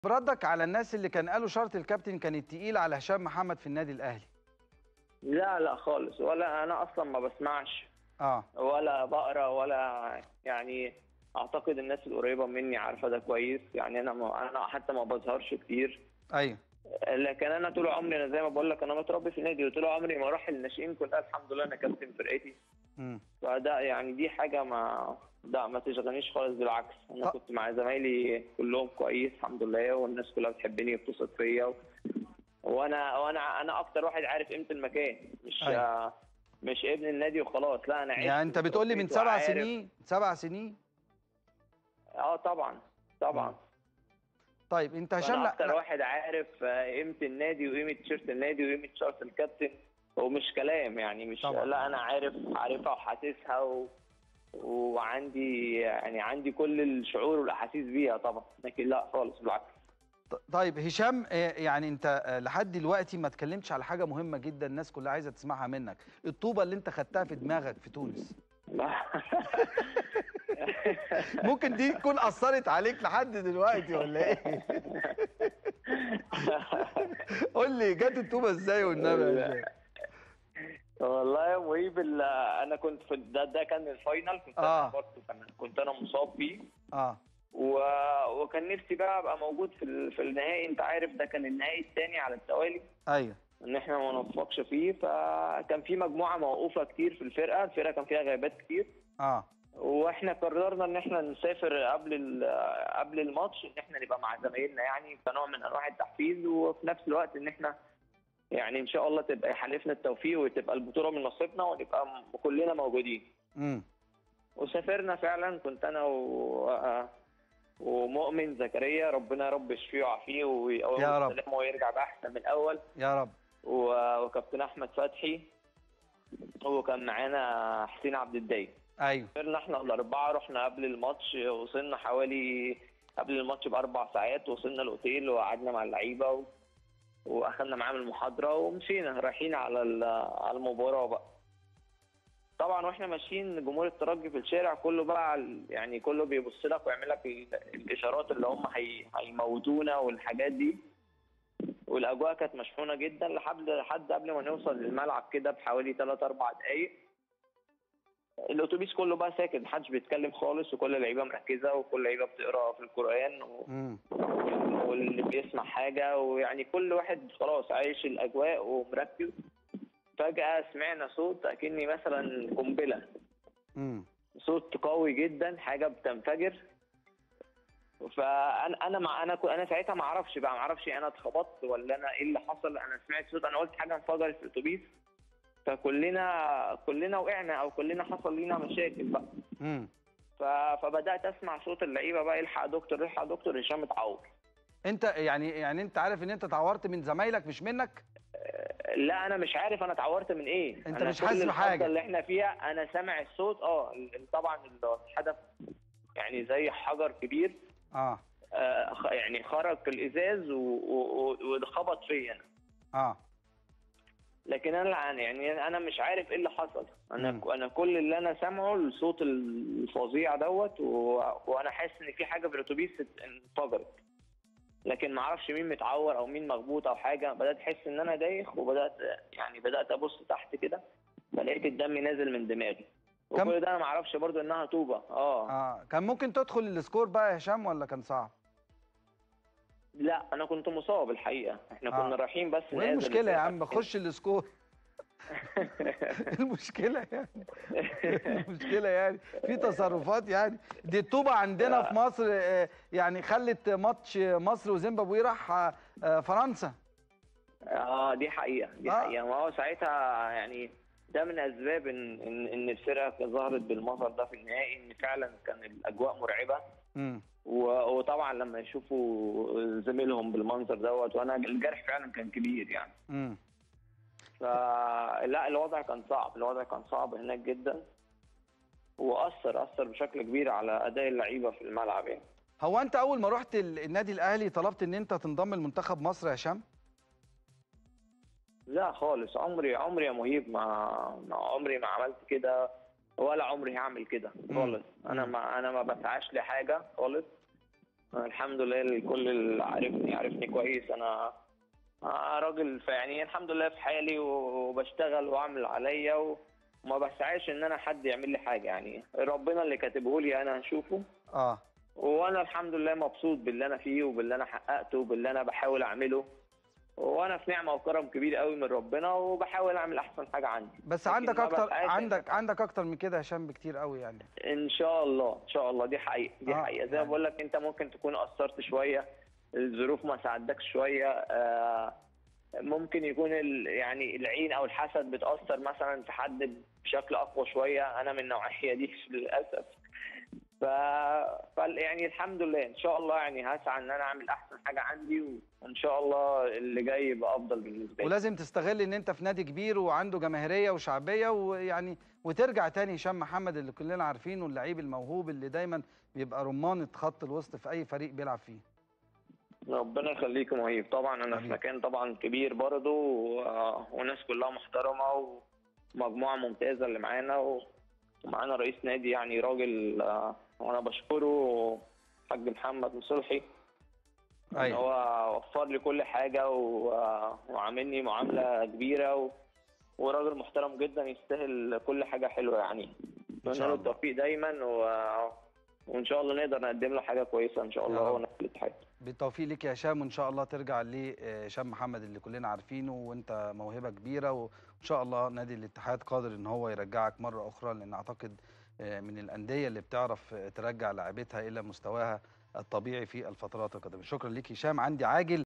ردك على الناس اللي كان قالوا شرط الكابتن كانت تقيل على هشام محمد في النادي الاهلي لا لا خالص ولا انا اصلا ما بسمعش اه ولا بقرا ولا يعني اعتقد الناس القريبه مني عارفه ده كويس يعني انا ما انا حتى ما بظهرش كتير ايوه لكن انا طول عمري انا زي ما بقول لك انا متربي في نادي وطول عمري مراحل الناشئين كلها الحمد لله انا كابتن فرقتي امم فده يعني دي حاجه ما ده ما تشغلنيش خالص بالعكس انا طب- كنت مع زمايلي كلهم كويس الحمد لله والناس كلها بتحبني وبتثق فيا و... وانا وانا انا اكتر واحد عارف قيمه المكان مش أيوة. مش ابن النادي وخلاص لا انا عشت يعني انت بتقول لي من واتربيت سبع وعارف. سنين سبع سنين اه طبعا طبعا طيب انت هشام انا لا, اكتر لا واحد عارف آه، قيمه النادي وقيمه تيشيرت النادي وقيمه شارت الكابتن ومش كلام يعني مش طبعا. لا انا عارف عارفها وحاسسها و... وعندي يعني عندي كل الشعور والاحاسيس بيها طبعا لكن لا خالص بالعكس ط- طيب هشام آه، يعني انت آه، لحد دلوقتي ما اتكلمتش على حاجه مهمه جدا الناس كلها عايزه تسمعها منك الطوبه اللي انت خدتها في دماغك في تونس ممكن دي تكون اثرت عليك لحد دلوقتي ولا ايه قول لي جت الطوبه ازاي والنبي يا هشام والله يا مهيب ال- انا كنت في ده, ده كان الفاينل كنت آه. انا برضه كان كنت انا مصاب فيه اه و... وكان نفسي بقى ابقى موجود في ال... في النهائي انت عارف ده كان النهائي الثاني على التوالي ايوه ان احنا ما نوفقش فيه فكان في مجموعه موقوفه كتير في الفرقه الفرقه كان فيها غيابات كتير اه واحنا قررنا ان احنا نسافر قبل ال... قبل الماتش ان احنا نبقى مع زمايلنا يعني كنوع من انواع التحفيز وفي نفس الوقت ان احنا يعني ان شاء الله تبقى حالفنا التوفيق وتبقى البطوله من نصيبنا ونبقى م- كلنا موجودين امم وسافرنا فعلا كنت انا و... ومؤمن زكريا ربنا يا رب يشفيه ويعافيه ويقويه يا رب. بالسلامة ويرجع باحسن من الاول يا رب و- وكابتن احمد فتحي وكان معانا حسين عبد الدايم ايوه سافرنا احنا الاربعه رحنا قبل الماتش وصلنا حوالي قبل الماتش باربع ساعات وصلنا الاوتيل وقعدنا مع اللعيبه و... واخدنا معاهم المحاضره ومشينا رايحين على ال- على المباراه بقى طبعا واحنا ماشيين جمهور الترجي في الشارع كله بقى ال- يعني كله بيبص لك ويعمل لك ال- الاشارات اللي هم هي... هيموتونا والحاجات دي والاجواء كانت مشحونه جدا لحد لحد قبل ما نوصل للملعب كده بحوالي 3 4 دقائق الاتوبيس كله بقى ساكت محدش بيتكلم خالص وكل اللعيبه مركزه وكل اللعيبه بتقرا في القران و... امم واللي بيسمع حاجه ويعني كل واحد خلاص عايش الاجواء ومركز فجاه سمعنا صوت اكني مثلا قنبله امم صوت قوي جدا حاجه بتنفجر فانا انا مع انا كو- انا ساعتها ما اعرفش بقى ما اعرفش انا اتخبطت ولا انا ايه اللي حصل انا سمعت صوت انا قلت حاجه انفجرت في الاتوبيس فكلنا كلنا وقعنا او كلنا حصل لينا مشاكل بقى امم ف- فبدات اسمع صوت اللعيبه بقى الحق يا دكتور الحق يا دكتور هشام اتعور انت يعني يعني انت عارف ان انت اتعورت من زمايلك مش منك لا انا مش عارف انا اتعورت من ايه أنت أنا مش كل حاسس الحفظة بحاجة. اللي احنا فيها انا سامع الصوت اه ال- ال- طبعا الحدث يعني زي حجر كبير اه آه خ- يعني خرج الازاز و- و- و- وخبط فيا انا اه لكن انا لا- يعني انا مش عارف ايه اللي حصل انا مم. انا كل اللي انا سامعه الصوت الفظيع دوت و... وانا حاسس ان في حاجه في الاتوبيس انفجرت لكن ما اعرفش مين متعور او مين مخبوط او حاجه بدات احس ان انا دايخ وبدات يعني بدات ابص تحت كده فلقيت الدم نازل من دماغي كم- وكل ده انا ما اعرفش برضو انها طوبه اه اه كان ممكن تدخل السكور بقى يا هشام ولا كان صعب لا انا كنت مصاب الحقيقه احنا آه. كنا رايحين بس وايه ننزل المشكله يا الفرقة. عم بخش السكور إيه المشكله يعني إيه المشكله يعني في تصرفات يعني دي الطوبه عندنا في مصر آه، يعني خلت ماتش مصر وزيمبابوي راح آه، آه، فرنسا اه دي حقيقة دي آه. حقيقة ما هو ساعتها يعني ده من اسباب ان ان, إن الفرقة ظهرت بالمظهر ده في النهائي ان فعلا كان الاجواء مرعبة امم و- وطبعا لما يشوفوا زميلهم بالمنظر دوت وانا الجرح فعلا كان كبير يعني امم فلا الوضع كان صعب الوضع كان صعب هناك جدا واثر اثر بشكل كبير على اداء اللعيبه في الملعب يعني هو انت اول ما رحت ال- النادي الاهلي طلبت ان انت تنضم لمنتخب مصر يا هشام لا خالص عمري عمري يا مهيب ما, ما عمري ما عملت كده ولا عمري هعمل كده مم. خالص انا مم. ما انا ما بسعاش لحاجه خالص الحمد لله الكل اللي عارفني عارفني كويس انا أنا راجل في يعني الحمد لله في حالي وبشتغل واعمل اللي عليا وما بسعاش ان انا حد يعمل لي حاجه يعني ربنا اللي كاتبه لي انا هشوفه اه وانا الحمد لله مبسوط باللي انا فيه وباللي انا حققته وباللي انا بحاول اعمله وانا في نعمه وكرم كبير قوي من ربنا وبحاول اعمل احسن حاجه عندي بس لكن عندك ما اكتر بسعاش عندك عندك اكتر من كده يا هشام بكتير قوي يعني ان شاء الله ان شاء الله دي حقيقه دي آه، حقيقه زي ما يعني- بقول لك انت ممكن تكون قصرت شويه الظروف ما ساعدتكش شويه آه، ممكن يكون ال- يعني العين او الحسد بتاثر مثلا في حد بشكل اقوى شويه انا من النوعيه دي للاسف ف... ف يعني الحمد لله ان شاء الله يعني هسعى ان انا اعمل احسن حاجه عندي وان شاء الله اللي جاي يبقى افضل بالنسبه لي ولازم تستغل ان انت في نادي كبير وعنده جماهيريه وشعبيه ويعني وترجع تاني هشام محمد اللي كلنا عارفينه اللعيب الموهوب اللي دايما بيبقى رمانه خط الوسط في اي فريق بيلعب فيه ربنا يخليك يا مهيب طبعا انا في حبيبي. مكان طبعا كبير برضه و- والناس كلها محترمه ومجموعه ممتازه اللي معانا و- ومعانا رئيس نادي يعني راجل آه، وانا بشكره حاج محمد مصلحي ان ايوه هو وفر لي كل حاجه و- وعاملني معامله كبيره و... وراجل محترم جدا يستاهل كل حاجه حلوه يعني اتمنى شاء له الله. التوفيق دايما و... وان شاء الله نقدر نقدم له حاجه كويسه ان شاء الله يا هو رب. نفس الاتحاد بالتوفيق ليك يا هشام وان شاء الله ترجع لهشام محمد اللي كلنا عارفينه وانت موهبه كبيره وان شاء الله نادي الاتحاد قادر ان هو يرجعك مره اخرى لان اعتقد آه، من الانديه اللي بتعرف آه، ترجع لاعبتها الى مستواها الطبيعي في الفترات القادمه شكرا ليك هشام عندي عاجل